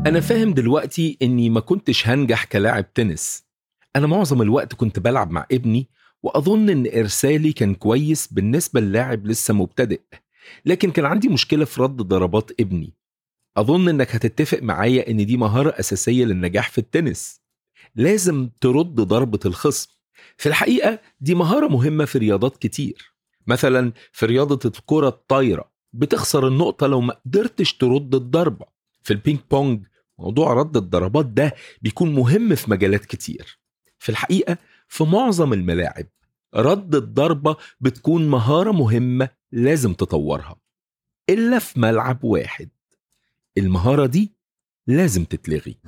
أنا فاهم دلوقتي إني ما كنتش هنجح كلاعب تنس أنا معظم الوقت كنت بلعب مع ابني وأظن إن إرسالي كان كويس بالنسبة للاعب لسه مبتدئ لكن كان عندي مشكلة في رد ضربات ابني أظن إنك هتتفق معايا إن دي مهارة أساسية للنجاح في التنس لازم ترد ضربة الخصم في الحقيقة دي مهارة مهمة في رياضات كتير مثلا في رياضة الكرة الطايرة بتخسر النقطة لو ما قدرتش ترد الضربة في البينج بونج موضوع رد الضربات ده بيكون مهم في مجالات كتير في الحقيقة في معظم الملاعب رد الضربة بتكون مهارة مهمة لازم تطورها إلا في ملعب واحد المهارة دي لازم تتلغي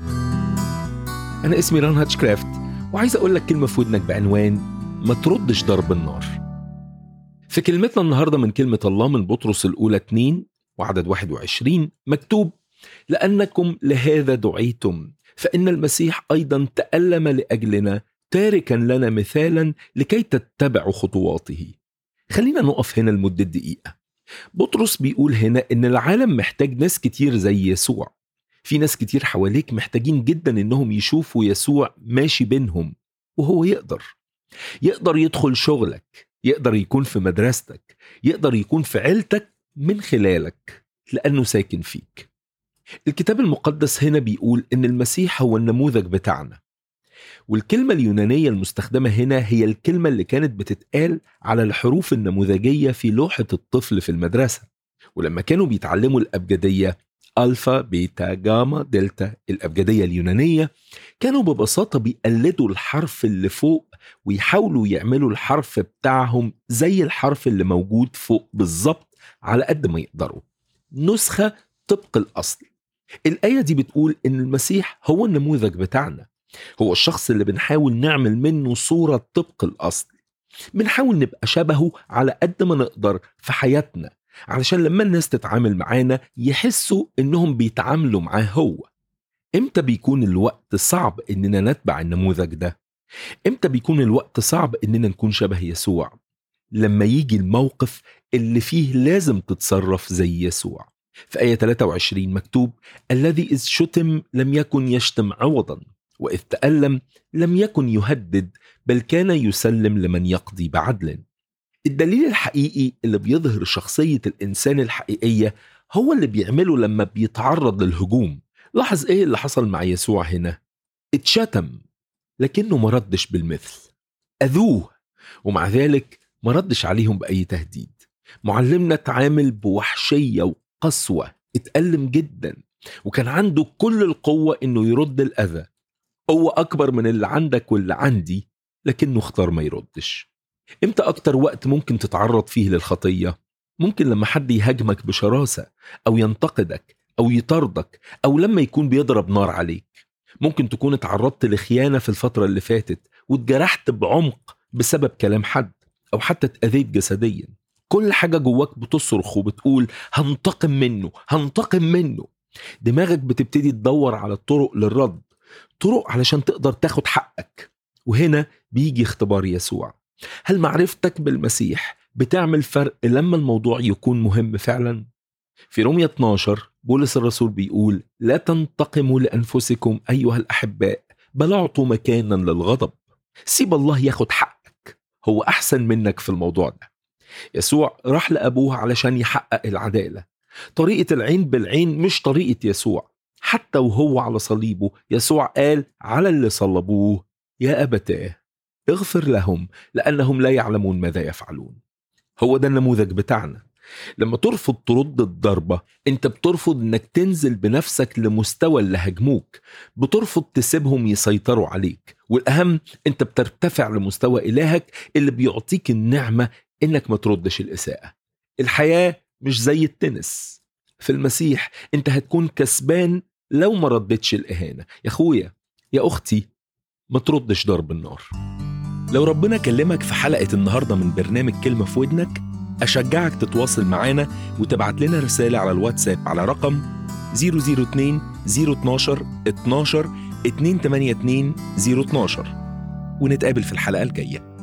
أنا اسمي ران هاتشكرافت وعايز أقول لك كلمة في ودنك بعنوان ما تردش ضرب النار في كلمتنا النهاردة من كلمة الله من بطرس الأولى 2 وعدد 21 مكتوب لأنكم لهذا دعيتم فإن المسيح أيضا تألم لأجلنا تاركا لنا مثالا لكي تتبعوا خطواته خلينا نقف هنا لمدة دقيقة بطرس بيقول هنا إن العالم محتاج ناس كتير زي يسوع في ناس كتير حواليك محتاجين جدا إنهم يشوفوا يسوع ماشي بينهم وهو يقدر يقدر يدخل شغلك يقدر يكون في مدرستك يقدر يكون في عيلتك من خلالك لأنه ساكن فيك الكتاب المقدس هنا بيقول إن المسيح هو النموذج بتاعنا والكلمة اليونانية المستخدمة هنا هي الكلمة اللي كانت بتتقال على الحروف النموذجية في لوحة الطفل في المدرسة ولما كانوا بيتعلموا الأبجدية ألفا بيتا جاما دلتا الأبجدية اليونانية كانوا ببساطة بيقلدوا الحرف اللي فوق ويحاولوا يعملوا الحرف بتاعهم زي الحرف اللي موجود فوق بالظبط على قد ما يقدروا نسخة طبق الأصل الآية دي بتقول إن المسيح هو النموذج بتاعنا هو الشخص اللي بنحاول نعمل منه صورة طبق الأصل بنحاول نبقى شبهه على قد ما نقدر في حياتنا علشان لما الناس تتعامل معانا يحسوا إنهم بيتعاملوا معاه هو إمتى بيكون الوقت صعب إننا نتبع النموذج ده؟ إمتى بيكون الوقت صعب إننا نكون شبه يسوع؟ لما يجي الموقف اللي فيه لازم تتصرف زي يسوع في آية 23 مكتوب الذي إذ شتم لم يكن يشتم عوضا وإذ تألم لم يكن يهدد بل كان يسلم لمن يقضي بعدل الدليل الحقيقي اللي بيظهر شخصية الإنسان الحقيقية هو اللي بيعمله لما بيتعرض للهجوم لاحظ إيه اللي حصل مع يسوع هنا اتشتم لكنه ما ردش بالمثل أذوه ومع ذلك ما ردش عليهم بأي تهديد معلمنا تعامل بوحشية وقسوة اتألم جدا وكان عنده كل القوة انه يرد الأذى قوة أكبر من اللي عندك واللي عندي لكنه اختار ما يردش امتى أكتر وقت ممكن تتعرض فيه للخطية؟ ممكن لما حد يهاجمك بشراسة أو ينتقدك أو يطاردك أو لما يكون بيضرب نار عليك ممكن تكون اتعرضت لخيانة في الفترة اللي فاتت واتجرحت بعمق بسبب كلام حد أو حتى اتأذيت جسديا كل حاجة جواك بتصرخ وبتقول هنتقم منه هنتقم منه دماغك بتبتدي تدور على الطرق للرد طرق علشان تقدر تاخد حقك وهنا بيجي اختبار يسوع هل معرفتك بالمسيح بتعمل فرق لما الموضوع يكون مهم فعلا؟ في رومية 12 بولس الرسول بيقول لا تنتقموا لأنفسكم أيها الأحباء بل اعطوا مكانا للغضب سيب الله ياخد حقك هو أحسن منك في الموضوع ده يسوع راح لأبوه علشان يحقق العدالة طريقة العين بالعين مش طريقة يسوع حتى وهو على صليبه يسوع قال على اللي صلبوه يا أبتاه اغفر لهم لأنهم لا يعلمون ماذا يفعلون هو ده النموذج بتاعنا لما ترفض ترد الضربة انت بترفض انك تنزل بنفسك لمستوى اللي هجموك بترفض تسيبهم يسيطروا عليك والأهم انت بترتفع لمستوى إلهك اللي بيعطيك النعمة انك ما تردش الإساءة الحياة مش زي التنس في المسيح انت هتكون كسبان لو ما ردتش الإهانة يا أخويا يا أختي ما تردش ضرب النار لو ربنا كلمك في حلقة النهاردة من برنامج كلمة في ودنك أشجعك تتواصل معانا وتبعت لنا رسالة على الواتساب على رقم 002 012 12 282 012 ونتقابل في الحلقة الجاية